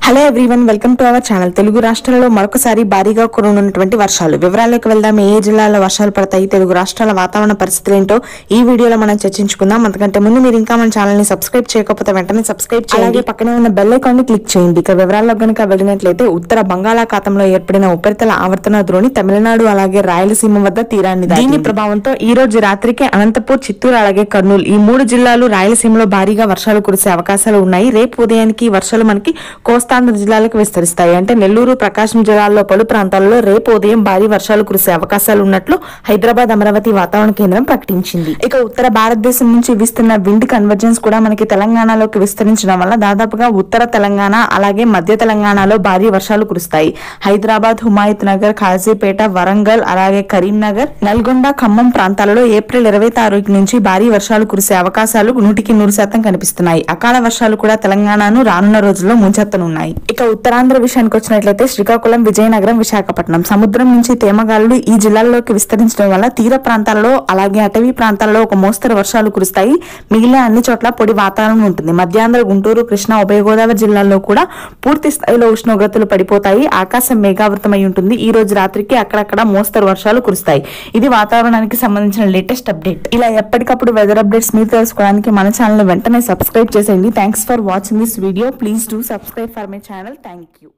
Hello everyone welcome to our channel Telugu రాష్ట్రాలలో మరొకసారి భారీగా కురనున్నటువంటి వర్షాలు వివరాల్లోకి వెళ్దాం ఏ జిల్లాలో వర్షాలు పడతాయి తెలుగు రాష్ట్రాల వాతావరణ పరిస్థితులు ఏంటో ఈ వీడియోలో మనం చర్చించుకుందాం అంతకంటే ముందు మీరు ఇంకా మన ఛానల్ ని సబ్స్క్రైబ్ చేయకపోతే వెంటనే సబ్స్క్రైబ్ చేయండి అలాగే పక్కనే ఉన్న బెల్ ఐకాన్ ని క్లిక్ చేయండి ఇక వివరాల్లో కనుక వెళ్ళినట్లయితే ఉత్తర బంగాళాఖాతంలో ఏర్పడిన ఉపరితల ఆవర్తన ద్రోణి తమిళనాడు అలాగే రాయలసీమ వద్ద తీరాన్ని దాటింది. దీని ప్రభావంతో ఈ రోజు రాత్రికి అనంతపూర్ చిత్తూరు అలాగే కర్నూలు ఈ మూడు జిల్లాలు రాయలసీమలో భారీగా వర్షాలు కురిసే అవకాశాలు ఉన్నాయి రేపు ఉదయానికి ఈ వర్షాలు మనకి కోస్తాంధ్ర జిల్లాలకు విస్తరిస్తాయి అంటే నెల్లూరు ప్రకాశం జిల్లాల్లో పలు ప్రాంతాల్లో రేపు ఉదయం భారీ వర్షాలు కురిసే అవకాశాలు ఉన్నట్లు హైదరాబాద్ అమరావతి వాతావరణ కేంద్రం ప్రకటించింది ఇక ఉత్తర భారతదేశం నుంచి వీస్తున్న విండ్ కన్వర్జెన్స్ కూడా మనకి తెలంగాణలోకి విస్తరించడం వల్ల దాదాపుగా ఉత్తర తెలంగాణ అలాగే మధ్య తెలంగాణలో భారీ వర్షాలు కురుస్తాయి హైదరాబాద్ హుమాయత్ నగర్ ఖాజీపేట వరంగల్ అలాగే కరీంనగర్ నల్గొండ ఖమ్మం ప్రాంతాలలో ఏప్రిల్ ఇరవై తారీఖు నుంచి భారీ వర్షాలు కురిసే అవకాశాలు నూటికి నూరు శాతం కనిపిస్తున్నాయి అకాల వర్షాలు కూడా తెలంగాణను రానున్న రోజుల్లో ముంచెత్తనున్నాయి ఇక ఉత్తరాంధ్ర విషయానికి వచ్చినట్లయితే శ్రీకాకుళం విజయనగరం విశాఖపట్నం సముద్రం నుంచి తేమగాలులు ఈ జిల్లాల్లోకి విస్తరించడం వల్ల తీర ప్రాంతాల్లో అలాగే అటవీ ప్రాంతాల్లో ఒక మోస్తరు వర్షాలు కురుస్తాయి మిగిలిన అన్ని చోట్ల పొడి వాతావరణం ఉంటుంది మధ్యాంధ్ర గుంటూరు కృష్ణా ఉభయ గోదావరి జిల్లాల్లో కూడా పూర్తి స్థాయిలో ఉష్ణోగ్రతలు పడిపోతాయి ఆకాశం మేఘావృతమై ఉంటుంది ఈ రోజు రాత్రికి అక్కడక్కడ మోస్తరు వర్షాలు కురుస్తాయి ఇది వాతావరణానికి సంబంధించిన లేటెస్ట్ అప్డేట్ ఇలా ఎప్పటికప్పుడు వెదర్ అప్డేట్స్ మీరు తెలుసుకోవడానికి మన ఛానల్ వెంటనే సబ్స్క్రైబ్ చేసేయండి thanks for watching this video please do subscribe for my channel thank you